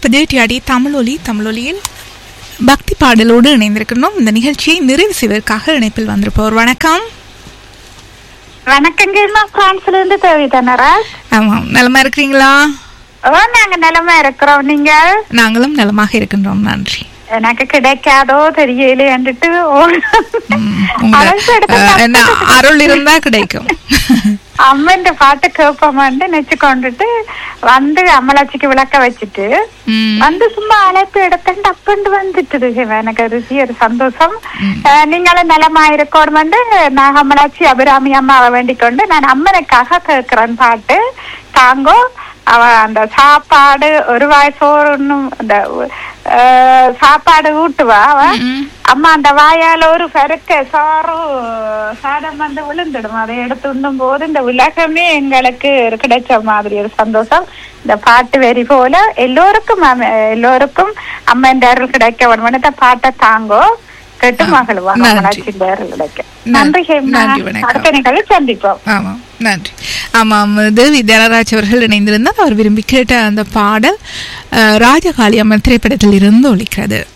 கொண்டிருப்பது டிஆடி தமிழொலி தமிழொலியில் பக்தி பாடலோடு இணைந்திருக்கின்றோம் இந்த நிகழ்ச்சியை நிறைவு செய்வதற்காக இணைப்பில் வந்திருப்போர் வணக்கம் வணக்கங்க நான் பிரான்ஸ்ல இருந்து தேவி தானரா ஆமாம் நலமா இருக்கிறீங்களா ஓ நாங்க நிலமா இருக்கிறோம் நீங்க நாங்களும் நலமாக இருக்கின்றோம் நன்றி எனக்கு கிடைக்காதோ தெரியலையன்ட்டு ம், உங்க அஹ், என்ன அருள் இருந்தா கிடைக்கும் அம்மன் பாட்டு கேட்போமான்னு நினைச்சு கொண்டுட்டு வந்து அம்மலாச்சிக்கு விளக்க வச்சுட்டு ம், வந்து சும்மா அழைப்பு எடுத்துட்டு அப்பண்டு வந்துட்டுது எனக்கு ருசி ஒரு சந்தோஷம் அஹ், நீங்களும் நலமா இருக்கணும் நான் அம்மலாச்சி அபிராமி அம்மாவை வேண்டிக் கொண்டு நான் அம்மனுக்காக கேட்கிறேன் பாட்டு தாங்கோ அவ அந்த சாப்பாடு ஒரு வாய் சோறு ஒண்ணும் அந்த அஹ், சாப்பாடு ஊட்டுவா அவ ம். அம்மா அந்த வாயால ஒரு பெருக்க சாறு சாதம் வந்து விழுந்துடும் அதை எடுத்து உண்ணும் போது இந்த உலகமே எங்களுக்கு ஒரு கிடைச்ச மாதிரி ஒரு சந்தோஷம் இந்த பாட்டு வரி போல எல்லோருக்கும் அம்ம- எல்லோருக்கும் அம்மா இந்த அருள் கிடைக்க வேணும் இந்த பாட்டை தாங்கோ கெட்டு மகளுவாங்க நன்றி. மனசின் இந்த அருள் கிடைக்க நன்றி. நன்றி ஹேமா நன்றி, வணக்கம். அடுத்த நிகழ்ச்சி சந்திப்போம் ஆமாம் நன்றி ஆமாம் தேவி தனராஜ் அவர்கள் இணைந்திருந்தால் அவர் விரும்பி கேட்ட அந்த பாடல் அஹ், ராஜகாளி அம்மன் திரைப்படத்தில் இருந்து ஒலிக்கிறது